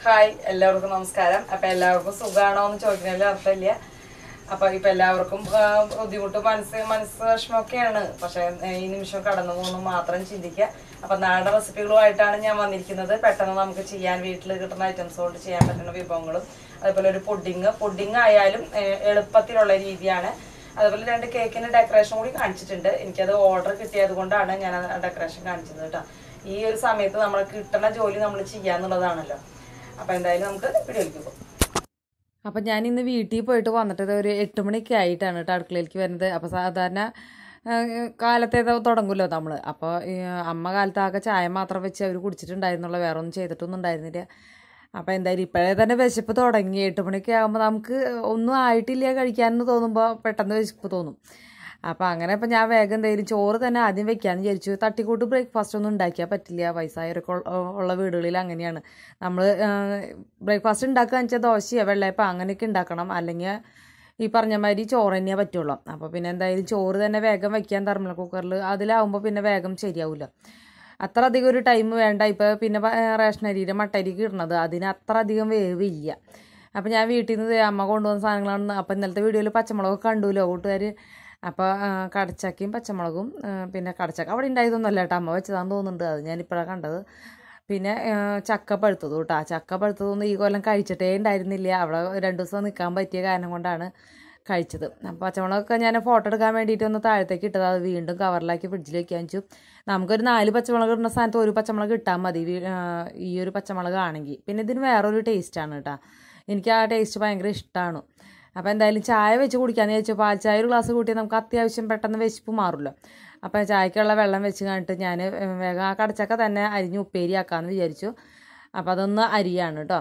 hi എല്ലാവർക്കും നമസ്കാരം അപ്പൊ എല്ലാവർക്കും സുഖാണോ എന്ന് ചോദിക്കുന്നതിൽ അർത്ഥമില്ല അപ്പൊ ഇപ്പൊ എല്ലാവർക്കും ആ, ബുദ്ധിമുട്ട് മനസ്സ് മനസ്സ് വിഷമമൊക്കെയാണ് പക്ഷെ ഈ നിമിഷം കടന്നു പോകുന്നു മാത്രം ചിന്തിക്കുക അപ്പൊ നാടൻ റെസിപ്പികളുമായിട്ടാണ് ഞാൻ വന്നിരിക്കുന്നത് പെട്ടെന്ന് നമുക്ക് ചെയ്യാൻ വീട്ടിൽ കിട്ടുന്ന ഐറ്റംസ് കൊണ്ട് ചെയ്യാൻ പറ്റുന്ന വിഭവങ്ങളും അതുപോലെ ഒരു പുഡിങ് പുഡിങ് ആയാലും ഏ, എളുപ്പത്തിലുള്ള രീതിയാണ് അതുപോലെ രണ്ട് കേക്കിന് ഡെക്കറേഷൻ കൂടി കാണിച്ചിട്ടുണ്ട് എനിക്കത് ഓർഡർ കിട്ടിയത് കൊണ്ടാണ് ഞാൻ ഡെക്കറേഷൻ കാണിച്ചത് കേട്ടോ ഈ ഒരു സമയത്ത് നമ്മൾ കിട്ടുന്ന ജോലി നമ്മൾ ചെയ്യാന്നുള്ളതാണല്ലോ അപ്പൊ എന്തായാലും നമുക്ക് വീഡിയോയിലേക്ക് പോകും അപ്പം ഞാൻ ഇന്ന് വീട്ടിൽ പോയിട്ട് വന്നിട്ട് ഇത് ഒരു എട്ട് മണിയൊക്കെ ആയിട്ടാണ് കേട്ടോ അടുക്കളയിലേക്ക് വരുന്നത് അപ്പോൾ സാധാരണ ആ, കാലത്തെ തുടങ്ങുമല്ലോ നമ്മൾ അപ്പോൾ അമ്മ കാലത്ത് ആകെ ചായ മാത്രം വെച്ച് അവർ കുടിച്ചിട്ടുണ്ടായിരുന്നുള്ള വേറെ ഒന്നും ചെയ്തിട്ടൊന്നും ഉണ്ടായിരുന്നില്ല അപ്പോൾ എന്തായാലും ഇപ്പോഴേ തന്നെ വിശപ്പ് തുടങ്ങി എട്ട് മണിയൊക്കെ ആകുമ്പോൾ നമുക്ക് ഒന്നും ആയിട്ടില്ല കഴിക്കാനെന്ന് തോന്നുമ്പോൾ പെട്ടെന്ന് വിശപ്പ് തോന്നും അപ്പോൾ അങ്ങനെ ഇപ്പം ഞാൻ വേഗം എന്തെങ്കിലും ചോറ് തന്നെ ആദ്യം വെക്കാമെന്ന് വിചാരിച്ചു തട്ടിക്കൂട്ട് ബ്രേക്ക്ഫാസ്റ്റ് ഒന്നും ഉണ്ടാക്കിയാൽ പറ്റില്ല വയസ്സായവരൊക്കെ ഉള്ള- ഉള്ള വീടുകളിൽ അങ്ങനെയാണ് നമ്മൾ ബ്രേക്ക്ഫാസ്റ്റ് ഉണ്ടാക്കുകയെന്ന് വെച്ചാൽ ദോശയോ വെള്ളയപ്പം അങ്ങനെയൊക്കെ ഉണ്ടാക്കണം അല്ലെങ്കിൽ ഈ പറഞ്ഞ മാതിരി ചോറ് തന്നെയേ പറ്റുള്ളൂ അപ്പോൾ പിന്നെ എന്തായാലും ചോറ് തന്നെ വേഗം വെക്കാൻ തെർമൽ കുക്കറിൽ അതിലാവുമ്പോൾ പിന്നെ വേഗം ശരിയാവില്ല അത്ര അധികം ഒരു ടൈം വേണ്ട ഇപ്പോൾ പിന്നെ പ- റേഷൻ അരിയുടെ മട്ടരിക്ക് ഇടുന്നത് അതിന് അത്ര അധികം വേവില്ല അപ്പോൾ ഞാൻ വീട്ടിൽ നിന്ന് അമ്മ കൊണ്ടുവന്ന സാധനങ്ങളാണ് അപ്പോൾ ഇന്നലത്തെ വീഡിയോയിൽ പച്ചമുളക് കണ്ടുല്ലോ കൂട്ടുകാർ അപ്പോൾ കടച്ചക്കയും പച്ചമുളകും ആ, പിന്നെ കടച്ചക്ക അവിടെ ഉണ്ടായതൊന്നുമല്ല കേട്ടോ അമ്മ വെച്ചതാന്ന് തോന്നുന്നുണ്ട് അത് ഞാനിപ്പോഴാണ് കണ്ടത് പിന്നെ ആ, ചക്ക പഴുത്തത് കേട്ടോ ചക്ക പഴുത്തതൊന്നും ഈ കൊല്ലം കഴിച്ചിട്ടേ ഉണ്ടായിരുന്നില്ല അവിടെ രണ്ട് ദിവസം നിൽക്കാൻ പറ്റിയ കാരണം കൊണ്ടാണ് കഴിച്ചത് അപ്പോൾ പച്ചമുളകൊക്കെ ഞാൻ ഫോട്ടോ എടുക്കാൻ വേണ്ടിയിട്ട് ഒന്ന് താഴത്തേക്ക് ഇട്ടത് അത് വീണ്ടും കവറിലാക്കി ഫ്രിഡ്ജിൽ വെക്കാൻ വെച്ചു നമുക്കൊരു നാല് പച്ചമുളക് ഇടുന്ന സ്ഥാനത്ത് ഒരു പച്ചമുളക് ഇട്ടാൽ മതി വീ- ആ, ഈ ഒരു പച്ചമുളക് ആണെങ്കിൽ പിന്നെ ഇതിന് വേറൊരു ടേസ്റ്റാണ് കേട്ടോ എനിക്ക് ആ ടേസ്റ്റ് ഭയങ്കര ഇഷ്ടമാണ് അപ്പോൾ എന്തായാലും ചായ വെച്ച് കുടിക്കാമെന്ന് ചോദിച്ചു പാൽ ചായ ഒരു ഗ്ലാസ് കൂട്ടിയാൽ നമുക്ക് അത്യാവശ്യം പെട്ടെന്ന് വിശപ്പ് മാറുമല്ലോ അപ്പോൾ ചായക്കുള്ള വെള്ളം വെച്ച് കണ്ടിട്ട് ഞാൻ വേഗം ആ കടച്ചക്ക തന്നെ അരിഞ്ഞ് ഉപ്പേരിയാക്കാമെന്ന് വിചാരിച്ചു അപ്പോൾ അതൊന്ന് അരിയാണ് കേട്ടോ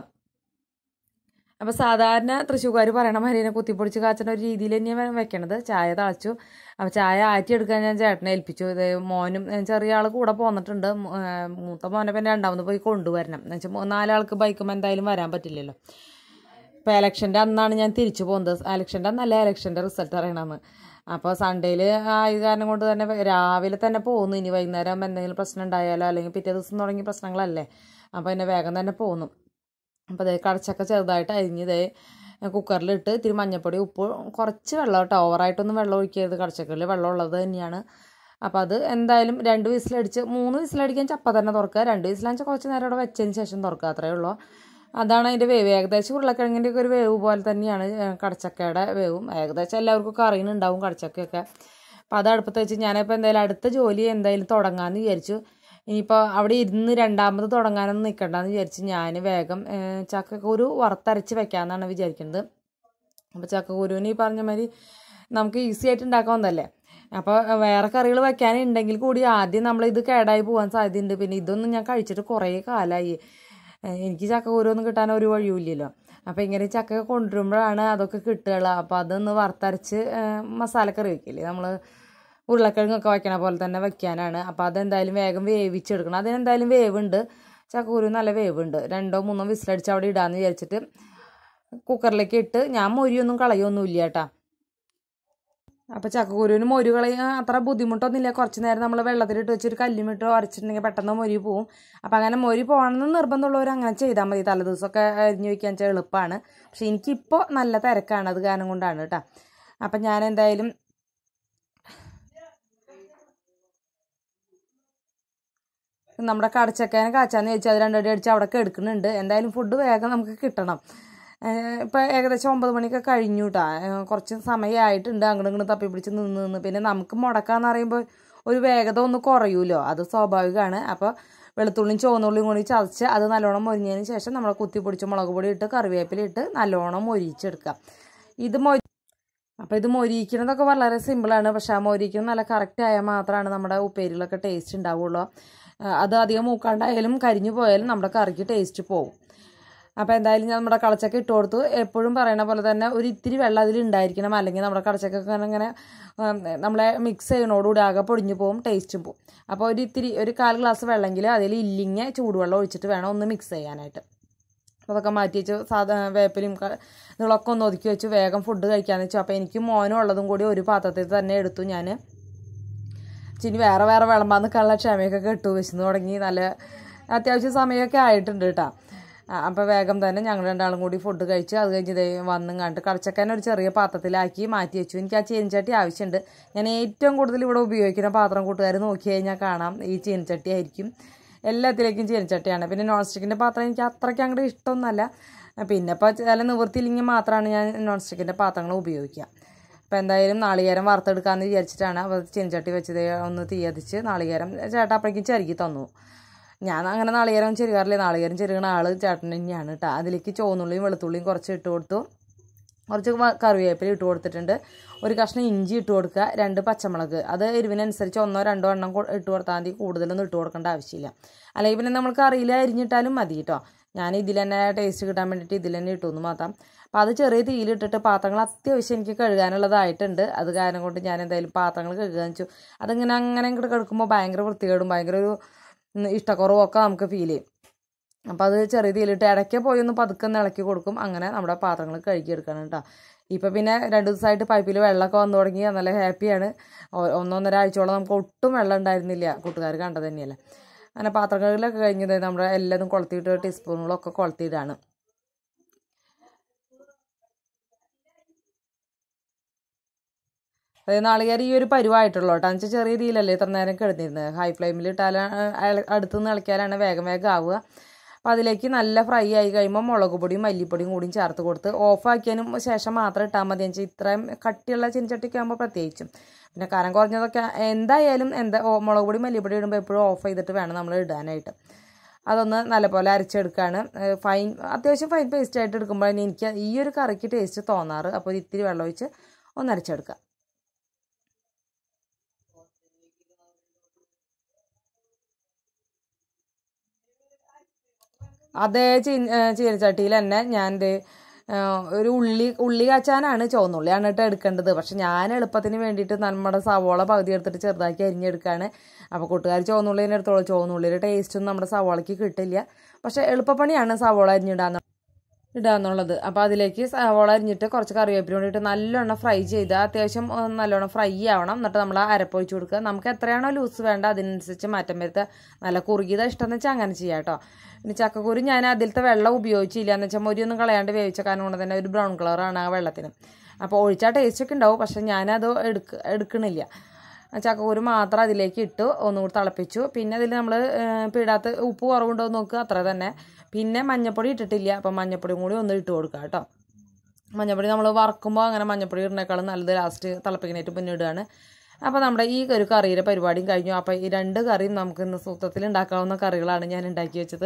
അപ്പോൾ സാധാരണ തൃശ്ശൂർക്കാർ പറയണ മാതിരി കുത്തിപ്പൊടിച്ച് കാച്ചുന്ന ഒരു രീതിയിൽ തന്നെയാണ് വെക്കണത് ചായ തിളച്ചു അപ്പോൾ ചായ ആറ്റിയെടുക്കാൻ ഞാൻ ചേട്ടനെ ഏൽപ്പിച്ചു ഇത് മോനും ഏ, ചെറിയ ആൾ കൂടെ പോന്നിട്ടുണ്ട് മൂ- ഏ, മൂത്ത മോനെ പിന്നെ രണ്ടാമത് പോയി കൊണ്ടുവരണം എന്ന് വെച്ചാൽ നാലാൾക്ക് ബൈക്കുമ്പോൾ എന്തായാലും വരാൻ പറ്റില്ലല്ലോ ഇപ്പോൾ ഇലക്ഷൻ്റെ അന്നാണ് ഞാൻ തിരിച്ചു പോകുന്നത് ഇലക്ഷൻ്റെ അന്നല്ല ഇലക്ഷൻ്റെ റിസൾട്ട് അറിയണമെന്ന് അപ്പോൾ സൺഡേയിൽ ആയ കാരണം കൊണ്ട് തന്നെ രാവിലെ തന്നെ പോകുന്നു ഇനി വൈകുന്നേരം എന്തെങ്കിലും പ്രശ്നം ഉണ്ടായാലോ അല്ലെങ്കിൽ പിറ്റേ ദിവസം തുടങ്ങിയ പ്രശ്നങ്ങളല്ലേ അപ്പോൾ എന്നെ വേഗം തന്നെ പോകുന്നു അപ്പോൾ അതേ കടച്ചക്ക ചെറുതായിട്ട് അരിഞ്ഞതേ കുക്കറിലിട്ട് ഇത്തിരി മഞ്ഞപ്പൊടി ഉപ്പ് കുറച്ച് വെള്ളം കേട്ടോ ഓവറായിട്ടൊന്നും വെള്ളം ഒഴിക്കരുത് കടച്ചക്കറിൽ വെള്ളം ഉള്ളത് തന്നെയാണ് അപ്പോൾ അത് എന്തായാലും രണ്ട് വിസിലടിച്ച് മൂന്ന് വിസിലടിക്കാൻ ചപ്പ തന്നെ തുറക്കുക രണ്ട് വിസിലാണെന്ന് കുറച്ച് നേരം അവിടെ വെച്ചതിന് ശേഷം തുറക്കുക അത്രയേ ഉള്ളൂ അതാണ് അതിൻ്റെ വേവ് ഏകദേശം ഉരുളക്കിഴങ്ങിൻ്റെ ഒക്കെ ഒരു വേവ് പോലെ തന്നെയാണ് ഏ, കടച്ചക്കയുടെ വേവും ഏകദേശം എല്ലാവർക്കും ഒക്കെ അറിയുന്നുണ്ടാവും കടച്ചക്കയൊക്കെ അപ്പോൾ അത് അടുപ്പത്ത് വെച്ച് ഞാനിപ്പോൾ എന്തായാലും അടുത്ത ജോലി എന്തായാലും തുടങ്ങാമെന്ന് വിചാരിച്ചു ഇനിയിപ്പോൾ അവിടെ ഇരുന്ന് രണ്ടാമത് തുടങ്ങാനൊന്നും നിൽക്കണ്ടെന്ന് വിചാരിച്ച് ഞാൻ വേഗം ഏ, ചക്കക്കുരു വറുത്തരച്ച് വെക്കാമെന്നാണ് വിചാരിക്കുന്നത് അപ്പോൾ ചക്കക്കുരുവിന് ഈ പറഞ്ഞ മാതിരി നമുക്ക് ഈസി ആയിട്ട് ഉണ്ടാക്കാവുന്നതല്ലേ അപ്പോൾ വേറെ കറികൾ വെക്കാനുണ്ടെങ്കിൽ കൂടി ആദ്യം നമ്മൾ ഇത് കേടായി പോകാൻ സാധ്യതയുണ്ട് പിന്നെ ഇതൊന്നും ഞാൻ കഴിച്ചിട്ട് കുറേ കാലമായി ഏഹ് എനിക്ക് ചക്കക്കുരു ഒന്നും കിട്ടാൻ ഒരു വഴിയുമില്ലല്ലോ അപ്പോൾ ഇങ്ങനെ ചക്ക കൊണ്ടുവരുമ്പോഴാണ് അതൊക്കെ കിട്ടുകയുള്ളൂ അപ്പോൾ അതൊന്ന് വറുത്തരച്ച് ഏഹ് മസാലക്കറി വെക്കില്ലേ നമ്മൾ ഉരുളക്കിഴങ്ങൊക്കെ വയ്ക്കണ പോലെ തന്നെ വെക്കാനാണ് അപ്പോൾ അതെന്തായാലും വേഗം വേവിച്ചെടുക്കണം അതിനെന്തായാലും വേവുണ്ട് ചക്കക്കുരു നല്ല വേവുണ്ട് രണ്ടോ മൂന്നോ വിസിലടിച്ച് അവിടെ ഇടാമെന്ന് വിചാരിച്ചിട്ട് കുക്കറിലേക്ക് ഇട്ട് ഞാൻ മൊരിയൊന്നും കളയൊന്നുമില്ല കേട്ടാ അപ്പോൾ ചക്കക്കുരുവിന് മൊരി കളയാൻ അത്ര ബുദ്ധിമുട്ടൊന്നുമില്ല കുറച്ച് നേരം നമ്മൾ വെള്ളത്തിലിട്ട് വെച്ചൊരു കല്ലുമിട്ട് ഉരച്ചിട്ടുണ്ടെങ്കിൽ പെട്ടെന്ന് മൊരി പോവും അപ്പോൾ അങ്ങനെ മൊരി പോകണമെന്ന് നിർബന്ധമുള്ളവർ അങ്ങനെ ചെയ്താൽ മതി തലേദിവസമൊക്കെ അരിഞ്ഞ് വയ്ക്കാൻ വെച്ചാൽ എളുപ്പമാണ് പക്ഷേ എനിക്കിപ്പോൾ നല്ല തിരക്കാണ് അത് കാരണം കൊണ്ടാണ് കേട്ടോ അപ്പം ഞാൻ എന്തായാലും നമ്മുടെ കടച്ചക്കേനെ കാച്ചാന്ന് ചോദിച്ചാൽ അത് രണ്ടടി അടിച്ച് അവിടെ എടുക്കുന്നുണ്ട് എന്തായാലും ഫുഡ് വേഗം നമുക്ക് കിട്ടണം ഇപ്പം ഏകദേശം ഒമ്പത് മണിയൊക്കെ കഴിഞ്ഞു കേട്ടോ കുറച്ച് സമയമായിട്ടുണ്ട് അങ്ങോട്ട് ഇങ്ങോട്ട് തപ്പി പിടിച്ച് നിന്ന് നിന്ന് പിന്നെ നമുക്ക് മുടക്കാന്ന് പറയുമ്പോൾ ഒരു വേഗത ഒന്ന് കുറയൂലോ അത് സ്വാഭാവികമാണ് അപ്പോൾ വെളുത്തുള്ളിയും ചുവന്നുള്ളിയും കൂടി ചതച്ച് അത് നല്ലോണം മൊരിഞ്ഞതിന് ശേഷം നമ്മൾ കുത്തി പൊടിച്ച് മുളക് പൊടി ഇട്ട് കറിവേപ്പില ഇട്ട് നല്ലോണം മൊരിച്ചെടുക്കുക ഇത് മൊരി അപ്പോൾ ഇത് മൊരിക്കുന്നതൊക്കെ വളരെ സിമ്പിളാണ് പക്ഷേ ആ മൊരിക്കുന്നത് നല്ല കറക്റ്റ് ആയാൽ മാത്രമാണ് നമ്മുടെ ഉപ്പേരികളൊക്കെ ടേസ്റ്റ് ഉണ്ടാവുള്ളൂ ആ, അത് അധികം മൂക്കാണ്ടായാലും കരിഞ്ഞു പോയാലും നമ്മുടെ കറിക്ക് ടേസ്റ്റ് പോകും അപ്പോൾ എന്തായാലും ഞാൻ നമ്മുടെ കടച്ചക്ക ഇട്ട് കൊടുത്തു എപ്പോഴും പറയണ പോലെ തന്നെ ഒരു ഇത്തിരി വെള്ളം അതിൽ ഉണ്ടായിരിക്കണം അല്ലെങ്കിൽ നമ്മുടെ കടച്ചക്ക ഇങ്ങനെ ഉം, നമ്മളെ മിക്സ് ചെയ്യണോടുകൂടി ആകെ പൊടിഞ്ഞു പോകും ടേസ്റ്റും പോകും അപ്പോൾ ഒരു ഇത്തിരി ഒരു കാൽ ഗ്ലാസ് വെള്ളമെങ്കിൽ അതിൽ ഇല്ലിങ്ങ ചൂടുവെള്ളം ഒഴിച്ചിട്ട് വേണം ഒന്ന് മിക്സ് ചെയ്യാനായിട്ട് അപ്പോൾ അതൊക്കെ മാറ്റി വെച്ച് സാധാ വേപ്പിലും ക- ഇതുകളൊക്കെ ഒന്ന് ഒതുക്കി വെച്ച് വേഗം ഫുഡ് കഴിക്കാമെന്ന് വെച്ചു അപ്പോൾ എനിക്ക് മോനും ഉള്ളതും കൂടി ഒരു പാത്രത്തിൽ തന്നെ എടുത്തു ഞാൻ ഇനി വേറെ വേറെ വിളമ്പാൻ നിൽക്കാനുള്ള ക്ഷമയൊക്കെ കെട്ടു വിശന്ന് തുടങ്ങി നല്ല അത്യാവശ്യം സമയമൊക്കെ ആയിട്ടുണ്ട് കേട്ടോ അപ്പോൾ വേഗം തന്നെ ഞങ്ങൾ രണ്ടാളും കൂടി ഫുഡ് കഴിച്ച് അത് കഴിഞ്ഞ് ദേ വന്നും കണ്ട് കടച്ചക്കാൻ ഒരു ചെറിയ പാത്രത്തിലാക്കി മാറ്റി വെച്ചു എനിക്ക് ആ ചീനച്ചട്ടി ആവശ്യമുണ്ട് ഞാൻ ഏറ്റവും കൂടുതൽ ഇവിടെ ഉപയോഗിക്കുന്ന പാത്രം കൂട്ടുകാർ നോക്കി കഴിഞ്ഞാൽ കാണാം ഈ ചീനച്ചട്ടി ആയിരിക്കും എല്ലാത്തിലേക്കും ചീനച്ചട്ടിയാണ് പിന്നെ നോൺ സ്റ്റിക്കിൻ്റെ പാത്രം എനിക്ക് അത്രയ്ക്ക് അങ്ങോട്ട് ഇഷ്ടമൊന്നുമല്ല പിന്നെ ഇപ്പോൾ ചില നിവൃത്തിയില്ലെങ്കിൽ മാത്രമാണ് ഞാൻ നോൺ സ്റ്റിക്കിൻ്റെ പാത്രങ്ങൾ ഉപയോഗിക്കുക അപ്പോൾ എന്തായാലും നാളികേരം വറുത്തെടുക്കാമെന്ന് വിചാരിച്ചിട്ടാണ് അപ്പോൾ ചീനച്ചട്ടി വെച്ചത് ഒന്ന് തീയതിച്ച് നാളികേരം ചേട്ടാ അപ്പോഴേക്കും ചരുക്കി തന്നു ഞാൻ അങ്ങനെ നാളികേരം ചെരുകാറില്ല നാളികേരം ചെരുകണ ആൾ ചേട്ടൻ തന്നെയാണ് കേട്ടോ അതിലേക്ക് ചുവന്നുള്ളിയും വെളുത്തുള്ളിയും കുറച്ച് ഇട്ട് കൊടുത്തു കുറച്ച് വ- കറിവേപ്പില ഇട്ട് കൊടുത്തിട്ടുണ്ട് ഒരു കഷ്ണം ഇഞ്ചി ഇട്ട് കൊടുക്കുക രണ്ട് പച്ചമുളക് അത് എരിവിനനുസരിച്ച് ഒന്നോ രണ്ടോ എണ്ണം കൊ- ഇട്ട് കൊടുത്താൽ മതി കൂടുതലൊന്നും ഇട്ട് കൊടുക്കേണ്ട ആവശ്യമില്ല അല്ലെങ്കിൽ പിന്നെ നമ്മൾ കറിയിൽ അരിഞ്ഞിട്ടാലും മതി കേട്ടോ ഞാൻ ഇതിൽ തന്നെ ടേസ്റ്റ് കിട്ടാൻ വേണ്ടിയിട്ട് ഇതിൽ തന്നെ ഇട്ടു എന്ന് മാത്രം അപ്പം അത് ചെറിയ തീയിലിട്ടിട്ട് പാത്രങ്ങൾ അത്യാവശ്യം എനിക്ക് കഴുകാനുള്ളതായിട്ടുണ്ട് അത് കാരണം കൊണ്ട് ഞാൻ എന്തായാലും പാത്രങ്ങൾ കഴുകാന്ന് വെച്ചു അതിങ്ങനെ അങ്ങനെ ഇങ്ങോട്ട് കിടക്കുമ്പോൾ ഭയങ്കര വൃത്തികേടും ഭയങ്കര ഒരു ഉം, ഇഷ്ടക്കുറവും ഒക്കെ നമുക്ക് ഫീൽ ചെയ്യും അപ്പോൾ അത് ചെറിയ തീയിലിട്ട് ഇടയ്ക്ക് പോയി ഒന്ന് പതുക്കെ ഒന്ന് ഇളക്കി കൊടുക്കും അങ്ങനെ നമ്മുടെ പാത്രങ്ങൾ കഴുകിയെടുക്കണം കേട്ടോ ഇപ്പം പിന്നെ രണ്ട് ദിവസമായിട്ട് പൈപ്പിൽ വെള്ളമൊക്കെ വന്നു തുടങ്ങി നല്ല ഹാപ്പിയാണ് ഒ- ഒന്നൊന്നര ആഴ്ചയോളം നമുക്ക് ഒട്ടും വെള്ളം ഉണ്ടായിരുന്നില്ല കൂട്ടുകാർ കണ്ടത് തന്നെയല്ലേ അങ്ങനെ പാത്രങ്ങളിലൊക്കെ കഴിഞ്ഞത് നമ്മുടെ എല്ലാതും കൊളുത്തിയിട്ട് ടീസ്പൂണുകളൊക്കെ കൊളുത്തിയിട്ടാണ് അതായത് നാളികേരം ഈ ഒരു പരുവായിട്ടുള്ളൂ കേട്ടോ എന്ന് വെച്ചാൽ ചെറിയ തീയിലല്ലേ ഇത്ര നേരം കിടന്നിരുന്നത് ഹൈ ഫ്ലെയിമിൽ ഇട്ടാലാണ് അടുത്ത് നിന്ന് ഇളക്കിയാലാണ് വേഗം വേഗം ആവുക അപ്പോൾ അതിലേക്ക് നല്ല ഫ്രൈ ആയി കഴിയുമ്പോൾ മുളക് പൊടിയും മല്ലിപ്പൊടിയും കൂടിയും ചേർത്ത് കൊടുത്ത് ഓഫാക്കിയതിനും ശേഷം മാത്രം ഇട്ടാൽ മതി എന്ന് വെച്ചാൽ ഇത്രയും കട്ടിയുള്ള ചിൻചട്ടിക്ക് ആകുമ്പോൾ പ്രത്യേകിച്ചും പിന്നെ കനം കുറഞ്ഞതൊക്കെ എന്തായാലും എന്താ ഓ, മുളക് പൊടി മല്ലിപ്പൊടി ഇടുമ്പോൾ എപ്പോഴും ഓഫ് ചെയ്തിട്ട് വേണം നമ്മൾ ഇടാനായിട്ട് അതൊന്ന് നല്ലപോലെ അരച്ചെടുക്കുകയാണ് ഏഹ് ഫൈൻ അത്യാവശ്യം ഫൈൻ പേസ്റ്റ് ആയിട്ട് എടുക്കുമ്പോഴാണ് എനിക്ക് ഈ ഒരു കറിക്ക് ടേസ്റ്റ് തോന്നാറ് അപ്പോൾ ഒരു ഇത്തിരി വെള്ളം ഒഴിച്ച് ഒന്ന് അരച്ചെടുക്കുക അതേ ചീ ചീനച്ചട്ടിയിൽ തന്നെ ഞാൻ ദേ, ആ, ഒരു ഉള്ളി ഉള്ളി കാച്ചാനാണ് ചുവന്നുള്ളിയാണ് കേട്ടോ എടുക്കേണ്ടത് പക്ഷെ ഞാൻ എളുപ്പത്തിന് വേണ്ടിയിട്ട് നമ്മുടെ സവോള പകുതി എടുത്തിട്ട് ചെറുതാക്കി അരിഞ്ഞെടുക്കുകയാണ് അപ്പോൾ കൂട്ടുകാർ ചുവന്നുള്ളിനെ എടുത്തോളൂ ചുവന്നുള്ളിയുടെ ടേസ്റ്റൊന്നും നമ്മുടെ സവോളയ്ക്ക് കിട്ടില്ല പക്ഷെ എളുപ്പപ്പണിയാണ് സവോള അരിഞ്ഞിടാന്ന് ഇടാന്നുള്ളത് അപ്പോൾ അതിലേക്ക് സവോള അരിഞ്ഞിട്ട് കുറച്ച് കറിവേപ്പില കൊണ്ടിട്ട് നല്ലോണം ഫ്രൈ ചെയ്ത് അത്യാവശ്യം ഒന്ന് നല്ലോണം ഫ്രൈ ആവണം എന്നിട്ട് നമ്മൾ അരപ്പൊഴിച്ച് കൊടുക്കുക നമുക്ക് എത്രയാണോ ലൂസ് വേണ്ട അതിനനുസരിച്ച് മാറ്റം വരുത്തുക നല്ല കുറുകിയത ഇഷ്ടമെന്ന് വെച്ചാൽ അങ്ങനെ ചെയ്യാം കേട്ടോ പിന്നെ ചക്കക്കുരു ഞാൻ അതിലത്തെ വെള്ളം ഉപയോഗിച്ചില്ല എന്ന് വെച്ചാൽ മൊരിയൊന്നും കളയാണ്ട് വേവിച്ച കാരണം കൊണ്ട് തന്നെ ഒരു ബ്രൗൺ കളറാണ് ആ വെള്ളത്തിന് അപ്പോൾ ഒഴിച്ചാൽ ടേസ്റ്റ് ഒക്കെ ഉണ്ടാവും പക്ഷെ ഞാനത് എടുക്ക എടുക്കണില്ല ചക്കക്കുരു മാത്രം അതിലേക്ക് ഇട്ടു ഒന്നുകൂടി തിളപ്പിച്ചു പിന്നെ അതിൽ നമ്മൾ പിടാത്ത ഉപ്പ് കുറവുണ്ടോ എന്ന് നോക്കുക അത്ര തന്നെ പിന്നെ മഞ്ഞപ്പൊടി ഇട്ടിട്ടില്ല അപ്പം മഞ്ഞപ്പൊടിയും കൂടി ഒന്ന് ഇട്ട് കൊടുക്കുക കേട്ടോ മഞ്ഞപ്പൊടി നമ്മൾ വറക്കുമ്പോൾ അങ്ങനെ മഞ്ഞപ്പൊടി ഇടുന്നേക്കാളും നല്ലത് ലാസ്റ്റ് തിളപ്പിക്കാനായിട്ട് പിന്നെ ഇടുകയാണ് അപ്പോൾ നമ്മുടെ ഈ ഒരു കറിയുടെ പരിപാടിയും കഴിഞ്ഞു അപ്പോൾ ഈ രണ്ട് കറിയും നമുക്ക് ഇന്ന് സൂത്രത്തിൽ ഉണ്ടാക്കാവുന്ന കറികളാണ് ഞാൻ ഉണ്ടാക്കി വെച്ചത്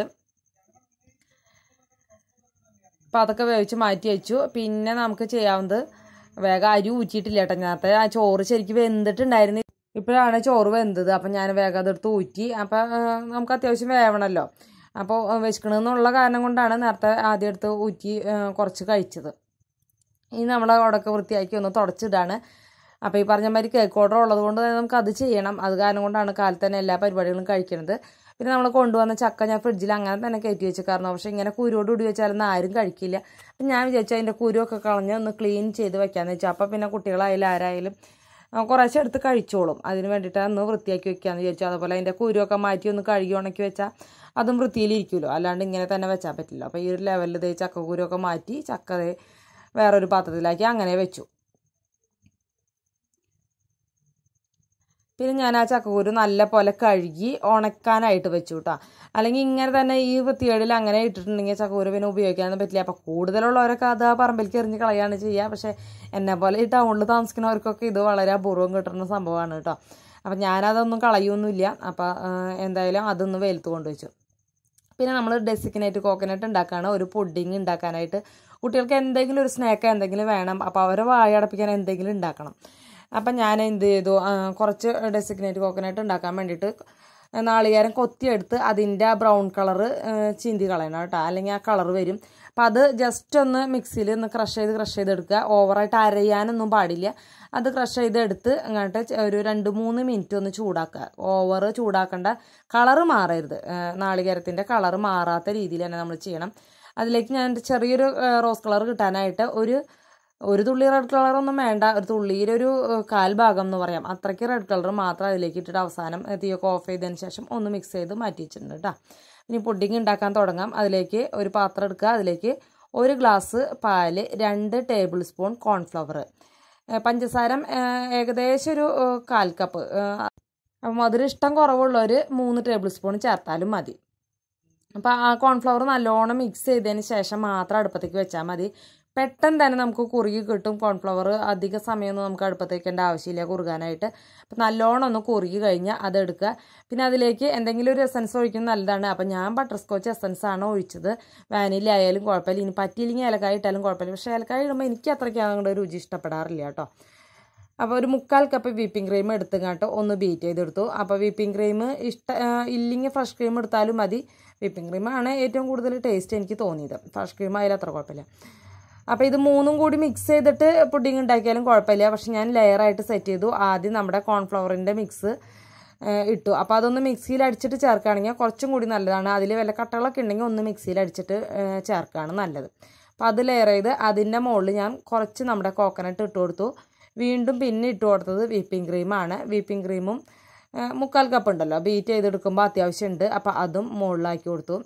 അപ്പോൾ അതൊക്കെ വേവിച്ച് മാറ്റി വെച്ചു പിന്നെ നമുക്ക് ചെയ്യാവുന്നത് വേഗം അരി ഊറ്റിയിട്ടില്ല കേട്ടോ നേരത്തെ ആ ചോറ് ശരിക്കും വെന്തിട്ടുണ്ടായിരുന്നു ഇപ്പോഴാണ് ചോറ് വെന്തത് അപ്പം ഞാൻ വേഗം അതെടുത്ത് ഊറ്റി അപ്പം ആ, നമുക്ക് അത്യാവശ്യം വേവണമല്ലോ അപ്പോൾ വെച്ചിക്കണമെന്നുള്ള കാരണം കൊണ്ടാണ് നേരത്തെ ആദ്യം എടുത്ത് ഊറ്റി ആ, കുറച്ച് കഴിച്ചത് ഇനി നമ്മൾ അവിടെയൊക്കെ വൃത്തിയാക്കി ഒന്ന് തുടച്ചിടാണ് അപ്പോൾ ഈ പറഞ്ഞ മാതിരി കേക്ക് ഓർഡർ ഉള്ളത് കൊണ്ട് തന്നെ നമുക്ക് അത് ചെയ്യണം അത് കാരണം കൊണ്ടാണ് കാലത്ത് തന്നെ എല്ലാ പരിപാടികളും കഴിക്കുന്നത് പിന്നെ നമ്മൾ കൊണ്ടുവന്ന ചക്ക ഞാൻ ഫ്രിഡ്ജിൽ അങ്ങനെ തന്നെ കയറ്റി വെച്ചേക്കായിരുന്നു പക്ഷേ ഇങ്ങനെ കുരുവോട് കൂടി വെച്ചാലൊന്നും ആരും കഴിക്കില്ല അപ്പം ഞാൻ വിചാരിച്ചു അതിൻ്റെ കുരുവൊക്കെ കളഞ്ഞ് ഒന്ന് ക്ലീൻ ചെയ്ത് വെക്കാമെന്ന് വെച്ചാൽ അപ്പോൾ പിന്നെ കുട്ടികളായാലും ആരായാലും ആ, കുറേശ്ശെ എടുത്ത് കഴിച്ചോളും അതിന് വേണ്ടിയിട്ട് ഒന്ന് വൃത്തിയാക്കി വെക്കാമെന്ന് വിചാരിച്ചു അതുപോലെ അതിൻ്റെ കുരുവൊക്കെ മാറ്റി ഒന്ന് കഴുകി ഉണക്കി വെച്ചാൽ അതും വൃത്തിയിലിരിക്കുമല്ലോ അല്ലാണ്ട് ഇങ്ങനെ തന്നെ വെച്ചാൽ പറ്റില്ല അപ്പോൾ ഈ ഒരു ലെവലിൽ ദേ ചക്കക്കുരുവൊക്കെ മാറ്റി ചക്ക ദേ വേറൊരു പാത്രത്തിലാക്കി അങ്ങനെ വെച്ചു പിന്നെ ഞാൻ ആ ചക്കക്കുരു നല്ല പോലെ കഴുകി ഉണക്കാനായിട്ട് വെച്ചു കേട്ടോ അല്ലെങ്കിൽ ഇങ്ങനെ തന്നെ ഈ വൃത്തികേടിൽ അങ്ങനെ ഇട്ടിട്ടുണ്ടെങ്കിൽ ചക്കക്കുരു പിന്നെ ഉപയോഗിക്കാനൊന്നും പറ്റില്ല അപ്പോൾ കൂടുതലുള്ളവരൊക്കെ അത് ആ പറമ്പിലേക്ക് എറിഞ്ഞ് കളയാണ് ചെയ്യുക പക്ഷേ എന്നെ പോലെ ഈ ടൗണിൽ താമസിക്കുന്നവർക്കൊക്കെ ഇത് വളരെ അപൂർവം കിട്ടുന്ന സംഭവമാണ് കേട്ടോ അപ്പം ഞാനതൊന്നും കളയൊന്നുമില്ല അപ്പോൾ എന്തായാലും അതൊന്ന് വെയിലത്ത് കൊണ്ടുവച്ചു പിന്നെ നമ്മൾ ഡെസിഗ്നേറ്റ് കോക്കനട്ട് ഉണ്ടാക്കുകയാണ് ഒരു പുഡിങ് ഉണ്ടാക്കാനായിട്ട് കുട്ടികൾക്ക് എന്തെങ്കിലും ഒരു സ്നാക്ക് എന്തെങ്കിലും വേണം അപ്പോൾ അവരെ വായ അടപ്പിക്കാൻ എന്തെങ്കിലും ഉണ്ടാക്കണം അപ്പം ഞാൻ എന്ത് ചെയ്തു ആ, കുറച്ച് ഡെസിഗ്നേറ്റ് കോക്കനട്ട് ഉണ്ടാക്കാൻ വേണ്ടിയിട്ട് നാളികേരം കൊത്തിയെടുത്ത് അതിൻ്റെ ആ ബ്രൗൺ കളറ് ചീന്തി കളയണം കേട്ടോ അല്ലെങ്കിൽ ആ കളർ വരും അപ്പം അത് ജസ്റ്റ് ഒന്ന് മിക്സിയിൽ ഒന്ന് ക്രഷ് ചെയ്ത് ക്രഷ് ചെയ്തെടുക്കുക ഓവറായിട്ട് അരയാനൊന്നും പാടില്ല അത് ക്രഷ് ചെയ്തെടുത്ത് അങ്ങോട്ട് ച- ഒരു രണ്ട് മൂന്ന് മിനിറ്റ് ഒന്ന് ചൂടാക്കുക ഓവർ ചൂടാക്കേണ്ട കളറ് മാറരുത് നാളികേരത്തിൻ്റെ കളറ് മാറാത്ത രീതിയിൽ തന്നെ നമ്മൾ ചെയ്യണം അതിലേക്ക് ഞാൻ ചെറിയൊരു റോസ് കളർ കിട്ടാനായിട്ട് ഒരു ഒരു തുള്ളി റെഡ് കളറൊന്നും വേണ്ട ഒരു തുള്ളിയുടെ ഒരു ഏഹ്, കാൽ ഭാഗം എന്ന് പറയാം അത്രയ്ക്ക് റെഡ് കളർ മാത്രം അതിലേക്ക് ഇട്ടിട്ട് അവസാനം ഏഹ്, തീയൊക്കെ ഓഫ് ചെയ്തതിന് ശേഷം ഒന്ന് മിക്സ് ചെയ്ത് മാറ്റി വെച്ചിട്ടുണ്ട് കേട്ടോ ഇനി പുഡിംഗ് ഉണ്ടാക്കാൻ തുടങ്ങാം അതിലേക്ക് ഒരു പാത്രം എടുക്കുക അതിലേക്ക് ഒരു ഗ്ലാസ് പാല് രണ്ട് ടേബിൾ സ്പൂൺ കോൺഫ്ലവർ പഞ്ചസാര ഏഹ്, ഏകദേശം ഒരു ഏഹ്, കാൽ കപ്പ് ഏഹ്, അപ്പം മധുരം ഇഷ്ടം കുറവുള്ളവർ മൂന്ന് ടേബിൾ സ്പൂൺ ചേർത്താലും മതി അപ്പോൾ ആ കോൺഫ്ലവർ നല്ലോണം മിക്സ് ചെയ്തതിന് ശേഷം മാത്രം അടുപ്പത്തേക്ക് വെച്ചാൽ മതി പെട്ടെന്ന് തന്നെ നമുക്ക് കുറുകി കിട്ടും കോൺഫ്ലവർ അധിക സമയമൊന്നും നമുക്ക് അടുപ്പത്തേക്ക് വെക്കേണ്ട ആവശ്യമില്ല കുറുകാനായിട്ട് അപ്പം നല്ലോണം ഒന്ന് കുറുകി കഴിഞ്ഞാൽ അതെടുക്കുക പിന്നെ അതിലേക്ക് എന്തെങ്കിലും ഒരു എസൻസ് ഒഴിക്കുന്നത് നല്ലതാണ് അപ്പം ഞാൻ ബട്ടർ സ്കോച്ച് എസൻസ് ആണ് ഒഴിച്ചത് വാനില ആയാലും കുഴപ്പമില്ല ഇനി പറ്റിയില്ലെങ്കിൽ ഏലക്കായ ഇട്ടാലും കുഴപ്പമില്ല പക്ഷേ ഏലക്കായ ഇടുമ്പോൾ എനിക്ക് അത്രയ്ക്ക് അങ്ങോട്ട് രുചി ഇഷ്ടപ്പെടാറില്ല കേട്ടോ അപ്പോൾ ഒരു മുക്കാൽ കപ്പ് വിപ്പിംഗ് ക്രീം എടുത്തുങ്ങാട്ട് ഒന്ന് ബീറ്റ് ചെയ്തെടുത്തു അപ്പോൾ വിപ്പിംഗ് ക്രീം ഇഷ്ട ഇല്ലെങ്കിൽ ഫ്രഷ് ക്രീം എടുത്താലും മതി വിപ്പിംഗ് ക്രീമാണ് ഏറ്റവും കൂടുതൽ ടേസ്റ്റ് എനിക്ക് തോന്നിയത് ഫ്രഷ് ക്രീം ആയാലും അത്ര കുഴപ്പമില്ല അപ്പോൾ ഇത് മൂന്നും കൂടി മിക്സ് ചെയ്തിട്ട് പുഡിംഗ് ഉണ്ടാക്കിയാലും കുഴപ്പമില്ല പക്ഷെ ഞാൻ ലെയറായിട്ട് സെറ്റ് ചെയ്തു ആദ്യം നമ്മുടെ കോൺഫ്ലവറിൻ്റെ മിക്സ് ഇട്ടു അപ്പോൾ അതൊന്ന് മിക്സിയിൽ അടിച്ചിട്ട് ചേർക്കുകയാണെങ്കിൽ കുറച്ചും കൂടി നല്ലതാണ് അതിൽ വല്ല കട്ടകളൊക്കെ ഉണ്ടെങ്കിൽ ഒന്ന് മിക്സിയിൽ അടിച്ചിട്ട് ഏഹ്, ചേർക്കുകയാണ് നല്ലത് അപ്പോൾ അത് ലെയർ ചെയ്ത് അതിൻ്റെ മുകളിൽ ഞാൻ കുറച്ച് നമ്മുടെ കോക്കനട്ട് ഇട്ട് കൊടുത്തു വീണ്ടും പിന്നെ ഇട്ട് കൊടുത്തത് വിപ്പിംഗ് ക്രീമാണ് വിപ്പിംഗ് ക്രീമും ഏഹ്, മുക്കാൽ കപ്പ് ഉണ്ടല്ലോ ബീറ്റ് ചെയ്തെടുക്കുമ്പോൾ അത്യാവശ്യമുണ്ട് അപ്പോൾ അതും മുകളിലാക്കി കൊടുത്തു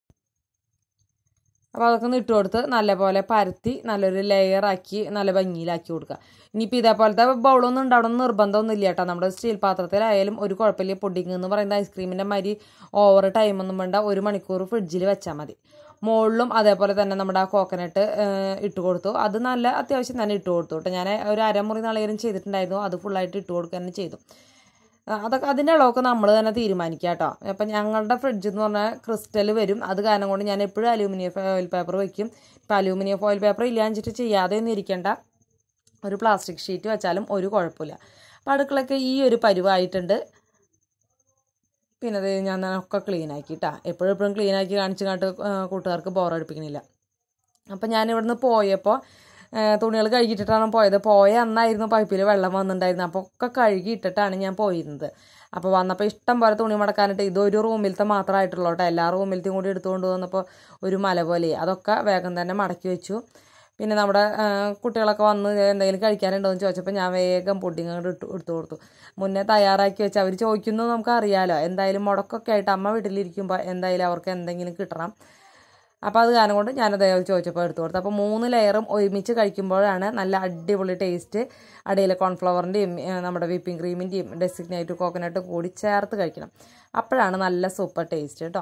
അപ്പോൾ അതൊക്കെ ഒന്ന് ഇട്ട് കൊടുത്ത് നല്ലപോലെ പരത്തി നല്ലൊരു ലെയറാക്കി നല്ല ഭംഗിയിലാക്കി കൊടുക്കുക ഇനിയിപ്പോൾ ഇതേപോലത്തെ ബൗളൊന്നും ഉണ്ടാവണം എന്ന് നിർബന്ധമൊന്നും ഇല്ല കേട്ടോ നമ്മുടെ സ്റ്റീൽ പാത്രത്തിലായാലും ഒരു കുഴപ്പമില്ല പുഡിങ് എന്ന് പറയുന്ന ഐസ്ക്രീമിൻ്റെ മാതിരി ഓവർ ടൈമൊന്നും വേണ്ട ഒരു മണിക്കൂർ ഫ്രിഡ്ജിൽ വെച്ചാൽ മതി മുകളിലും അതേപോലെ തന്നെ നമ്മുടെ ആ കോക്കനട്ട് ഇട്ട് കൊടുത്തു അത് നല്ല അത്യാവശ്യം തന്നെ ഇട്ട് കൊടുത്തു കേട്ടോ ഞാൻ ഒരു അരമുറി നാളികേരം ചെയ്തിട്ടുണ്ടായിരുന്നു അത് ഫുള്ളായിട്ട് ഇട്ട് കൊടുക്കുക തന്നെ ചെയ്തു ആ, അതൊക്കെ അതിൻ്റെ അളവൊക്കെ നമ്മൾ തന്നെ തീരുമാനിക്കുക കേട്ടോ അപ്പം ഞങ്ങളുടെ ഫ്രിഡ്ജ് എന്ന് പറഞ്ഞാൽ ക്രിസ്റ്റൽ വരും അത് കാരണം കൊണ്ട് ഞാൻ എപ്പോഴും അലൂമിനിയം ഫോയിൽ പേപ്പർ വെക്കും ഇപ്പം അലൂമിനിയം ഫോയിൽ പേപ്പർ ഇല്ലാഞ്ചിട്ട് ചെയ്യാതെ ഒന്നും ഇരിക്കേണ്ട ഒരു പ്ലാസ്റ്റിക് ഷീറ്റ് വെച്ചാലും ഒരു കുഴപ്പമില്ല അപ്പം അടുക്കളൊക്കെ ഈ ഒരു പരുവായിട്ടുണ്ട് പിന്നെ അത് ഞാൻ ഒക്കെ ക്ലീൻ ആക്കിയിട്ടാ എപ്പോഴും എപ്പോഴും ക്ലീൻ ആക്കി കാണിച്ച് കാട്ട് കൂട്ടുകാർക്ക് ബോറടിപ്പിക്കണില്ല അപ്പം ഞാൻ ഇവിടുന്ന് പോയപ്പോൾ തുണികൾ കഴുകിയിട്ടിട്ടാണ് പോയത് പോയ അന്നായിരുന്നു പൈപ്പിൽ വെള്ളം വന്നിട്ടുണ്ടായിരുന്നത് അപ്പോൾ ഒക്കെ കഴുകിയിട്ടിട്ടാണ് ഞാൻ പോയിരുന്നത് അപ്പോൾ വന്നപ്പോൾ ഇഷ്ടം പോലെ തുണി മടക്കാനായിട്ട് ഇതൊരു റൂമിലത്തെ മാത്രമായിട്ടുള്ളൂ കേട്ടോ എല്ലാ റൂമിലത്തെയും കൂടി എടുത്തുകൊണ്ട് വന്നപ്പോൾ ഒരു മല പോലെ അതൊക്കെ വേഗം തന്നെ മടക്കി വെച്ചു പിന്നെ നമ്മുടെ ആ, കുട്ടികളൊക്കെ വന്ന് എന്തെങ്കിലും കഴിക്കാനുണ്ടോ എന്ന് ചോദിച്ചപ്പോൾ ഞാൻ വേഗം പുഡിങ് അങ്ങോട്ട് ഇട്ട് എടുത്തു കൊടുത്തു മുന്നേ തയ്യാറാക്കി വെച്ച് അവർ ചോദിക്കുന്നത് നമുക്ക് അറിയാലോ എന്തായാലും മുടക്കൊക്കെ ആയിട്ട് അമ്മ വീട്ടിലിരിക്കുമ്പോൾ എന്തായാലും അവർക്ക് എന്തെങ്കിലും കിട്ടണം അപ്പോൾ അത് കാരണം കൊണ്ട് ഞാനത് ചോദിച്ചപ്പോൾ എടുത്തു കൊടുത്തു അപ്പോൾ മൂന്ന് ലെയറും ഒരുമിച്ച് കഴിക്കുമ്പോഴാണ് നല്ല അടിപൊളി ടേസ്റ്റ് അടിയിലെ കോൺഫ്ലവറിൻ്റെയും നമ്മുടെ വിപ്പിംഗ് ക്രീമിൻ്റെയും ഡെസിഗ്നേറ്റ് കോക്കനട്ടും കൂടി ചേർത്ത് കഴിക്കണം അപ്പോഴാണ് നല്ല സൂപ്പർ ടേസ്റ്റ് കേട്ടോ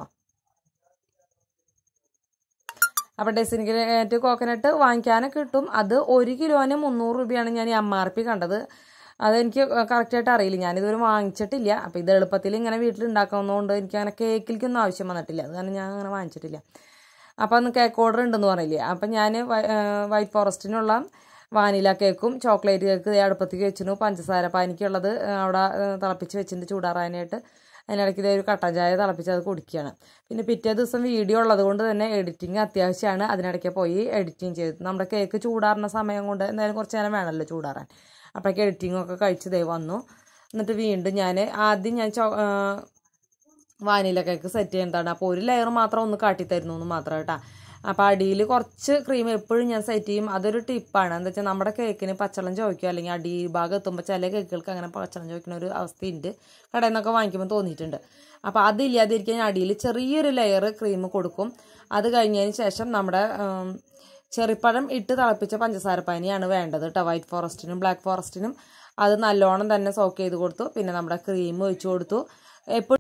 അപ്പോൾ ഡെസിഗ്നേറ്റ് കോക്കനട്ട് വാങ്ങിക്കാനൊക്കെ കിട്ടും അത് ഒരു കിലോന് മുന്നൂറ് രൂപയാണ് ഞാൻ എം ആർ പി കണ്ടത് അതെനിക്ക് കറക്റ്റായിട്ട് അറിയില്ല ഞാനിതുവരെ വാങ്ങിച്ചിട്ടില്ല അപ്പോൾ ഇത് എളുപ്പത്തിൽ ഇങ്ങനെ വീട്ടിൽ ഉണ്ടാക്കുന്നതുകൊണ്ട് എനിക്ക് അങ്ങനെ കേക്കിലേക്കൊന്നും ആവശ്യം വന്നിട്ടില്ല അത് കാരണം ഞാൻ അങ്ങനെ വാങ്ങിച്ചിട്ടില്ല അപ്പോൾ അന്ന് കേക്ക് ഓർഡർ ഉണ്ടെന്ന് പറഞ്ഞില്ലേ അപ്പം ഞാൻ വൈറ്റ് ഫോറസ്റ്റിനുള്ള വാനില കേക്കും ചോക്ലേറ്റ് കേക്ക് ദേ അടുപ്പത്തേക്ക് വെച്ചിരുന്നു പഞ്ചസാര പാനിക്കുള്ളത് അവിടെ ഏഹ്, തിളപ്പിച്ച് വെച്ചിട്ടുണ്ട് ചൂടാറാനായിട്ട് അതിനിടയ്ക്ക് ഇതേ ഒരു കട്ടൻ ചായ തിളപ്പിച്ച് അത് കുടിക്കുകയാണ് പിന്നെ പിറ്റേ ദിവസം വീഡിയോ ഉള്ളത് കൊണ്ട് തന്നെ എഡിറ്റിംഗ് അത്യാവശ്യമാണ് അതിനിടയ്ക്ക് പോയി എഡിറ്റിംഗ് ചെയ്തു നമ്മുടെ കേക്ക് ചൂടാറുന്ന സമയം കൊണ്ട് എന്തായാലും കുറച്ച് നേരം വേണമല്ലോ ചൂടാറാൻ അപ്പോഴേക്ക് എഡിറ്റിംഗ് ഒക്കെ കഴിച്ച് ദേ വന്നു എന്നിട്ട് വീണ്ടും ഞാൻ ആദ്യം ഞാൻ ചോ ഏഹ്, വാനില കേക്ക് സെറ്റ് ചെയ്യുന്നതാണ് അപ്പോൾ ഒരു ലെയർ മാത്രം ഒന്ന് കാട്ടിത്തരുന്നു എന്ന് മാത്രം കേട്ടോ അപ്പോൾ അടിയിൽ കുറച്ച് ക്രീം എപ്പോഴും ഞാൻ സെറ്റ് ചെയ്യും അതൊരു ടിപ്പാണ് എന്താ വെച്ചാൽ നമ്മുടെ കേക്കിന് പച്ചളം ചോദിക്കുക അല്ലെങ്കിൽ അടി ഭാഗം എത്തുമ്പോൾ ചില കേക്കുകൾക്ക് അങ്ങനെ പച്ചളം ചോദിക്കുന്ന ഒരു അവസ്ഥയുണ്ട് കടയിൽ നിന്നൊക്കെ വാങ്ങിക്കുമ്പോൾ തോന്നിയിട്ടുണ്ട് അപ്പോൾ അതില്ലാതിരിക്കാൻ ഞാൻ അടിയിൽ ചെറിയൊരു ലെയർ ക്രീം കൊടുക്കും അത് കഴിഞ്ഞതിന് ശേഷം നമ്മുടെ ഉം, ചെറിപ്പഴം ഇട്ട് തിളപ്പിച്ച പഞ്ചസാരപ്പാനിയാണ് വേണ്ടത് കേട്ടോ വൈറ്റ് ഫോറസ്റ്റിനും ബ്ലാക്ക് ഫോറസ്റ്റിനും അത് നല്ലോണം തന്നെ സോക്ക് ചെയ്ത് കൊടുത്തു പിന്നെ നമ്മുടെ ക്രീം ഒഴിച്ചു കൊടുത്തു എപ്പോഴും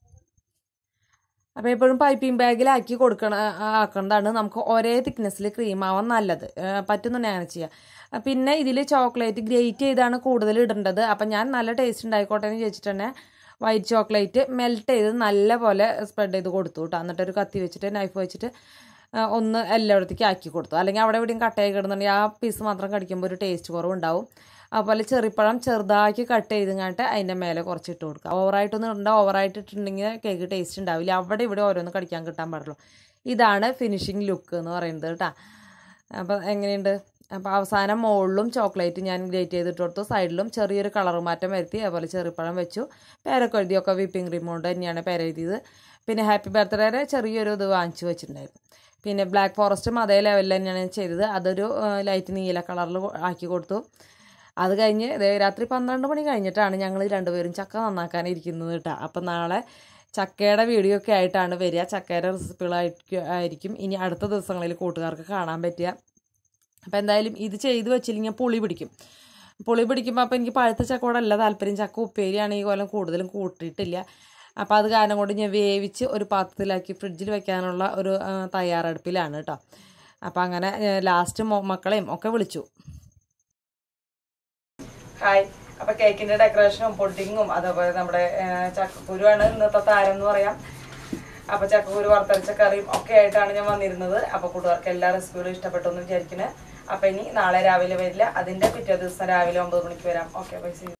അപ്പോൾ എപ്പോഴും പൈപ്പിംഗ് ബാഗിലാക്കി കൊടുക്കണ ആക്കേണ്ടതാണ് നമുക്ക് ഒരേ തിക്നെസ്സിൽ ക്രീം ആവാൻ നല്ലത് ഏഹ് പറ്റുന്നുണ്ടെങ്കിൽ അങ്ങനെ ചെയ്യാം അഹ് പിന്നെ ഇതിൽ ചോക്ലേറ്റ് ഗ്രേറ്റ് ചെയ്താണ് കൂടുതൽ ഇടേണ്ടത് അപ്പം ഞാൻ നല്ല ടേസ്റ്റ് ഉണ്ടായിക്കോട്ടെ എന്ന് ചോദിച്ചിട്ട് തന്നെ വൈറ്റ് ചോക്ലേറ്റ് മെൽറ്റ് ചെയ്ത് നല്ല പോലെ സ്പ്രെഡ് ചെയ്ത് കൊടുത്തു കേട്ടോ എന്നിട്ട് ഒരു കത്തി വെച്ചിട്ട് നൈഫ് വെച്ചിട്ട് ആ, ഒന്ന് എല്ലായിടത്തേക്ക് ആക്കി കൊടുത്തു അല്ലെങ്കിൽ അവിടെ എവിടെയും കട്ടയായി കിടന്നുണ്ടെങ്കിൽ ആ പീസ് മാത്രം കടിക്കുമ്പോൾ ഒരു ടേസ്റ്റ് കുറവുണ്ടാവും അതുപോലെ ചെറിപ്പഴം ചെറുതാക്കി കട്ട് ചെയ്തിങ്ങാട്ട് അതിൻ്റെ മേലെ കുറച്ച് ഇട്ട് കൊടുക്കുക ഓവറായിട്ടൊന്നും ഇടണ്ട ഓവറായിട്ട് ഇട്ടിട്ടുണ്ടെങ്കിൽ കേക്ക് ടേസ്റ്റ് ഉണ്ടാവില്ല അവിടെ ഇവിടെ ഓരോന്ന് കടിക്കാൻ കിട്ടാൻ പാടുള്ളൂ ഇതാണ് ഫിനിഷിങ് ലുക്ക് എന്ന് പറയുന്നത് കേട്ടോ അപ്പം എങ്ങനെയുണ്ട് അപ്പോൾ അവസാനം മുകളിലും ചോക്ലേറ്റ് ഞാൻ ഗ്രേറ്റ് ചെയ്തിട്ട് കൊടുത്തു സൈഡിലും ചെറിയൊരു കളർ മാറ്റം വരുത്തി അതുപോലെ ചെറിപ്പഴം വെച്ചു പേരൊക്കെ എഴുതിയൊക്കെ വിപ്പിംഗ് ക്രീം കൊണ്ട് തന്നെയാണ് പേരെഴുതിയത് പിന്നെ ഹാപ്പി ബർത്ത്ഡേയുടെ ചെറിയൊരു ഇത് വാങ്ങിച്ചു വെച്ചിട്ടുണ്ടായിരുന്നു പിന്നെ ബ്ലാക്ക് ഫോറസ്റ്റും അതേ ലെവലിൽ തന്നെയാണ് ഞാൻ ചെയ്തത് അതൊരു ലൈറ്റ് നീല കളറിൽ ആക്കി കൊടുത്തു അത് കഴിഞ്ഞ് ദേ രാത്രി പന്ത്രണ്ട് മണി കഴിഞ്ഞിട്ടാണ് ഞങ്ങൾ രണ്ടുപേരും ചക്ക നന്നാക്കാനിരിക്കുന്നത് കേട്ടോ അപ്പം നാളെ ചക്കയുടെ വീഡിയോ ഒക്കെ ആയിട്ടാണ് വരിക ചക്കയുടെ റെസിപ്പികളായിരിക്കും ആയിരിക്കും ഇനി അടുത്ത ദിവസങ്ങളിൽ കൂട്ടുകാർക്ക് കാണാൻ പറ്റുക അപ്പോൾ എന്തായാലും ഇത് ചെയ്ത് വെച്ചില്ലെങ്കിൽ പുളി പിടിക്കും പുളി പിടിക്കുമ്പോൾ അപ്പോൾ എനിക്ക് പഴുത്ത ചക്കയോടല്ല താല്പര്യം ചക്ക ഉപ്പേരിയാണ് ഈ കൊല്ലം കൂടുതലും കൂട്ടിയിട്ടില്ല അപ്പോൾ അത് കാരണം കൊണ്ട് ഞാൻ വേവിച്ച് ഒരു പാത്രത്തിലാക്കി ഫ്രിഡ്ജിൽ വെക്കാനുള്ള ഒരു ആ, തയ്യാറെടുപ്പിലാണ് കേട്ടോ അപ്പോൾ അങ്ങനെ ലാസ്റ്റ് മക്കളെയും ഒക്കെ വിളിച്ചു ഹായ് അപ്പോൾ കേക്കിൻ്റെ ഡെക്കറേഷനും പുഡിങ്ങും അതേപോലെ നമ്മുടെ ആ, ചക്കക്കുരുവാണ് ഇന്നത്തെ താരം എന്ന് പറയാം അപ്പോൾ ചക്കക്കുരു വറുത്തരച്ച കറിയും ഒക്കെ ആയിട്ടാണ് ഞാൻ വന്നിരുന്നത് അപ്പോൾ കൂട്ടുകാർക്ക് എല്ലാ റെസിപ്പികളും ഇഷ്ടപ്പെട്ടു എന്ന് വിചാരിക്കുന്നത് അപ്പോൾ ഇനി നാളെ രാവിലെ വരില്ല അതിൻ്റെ പിറ്റേ ദിവസം രാവിലെ ഒമ്പത് മണിക്ക് വരാം ഓക്കെ ബൈ സി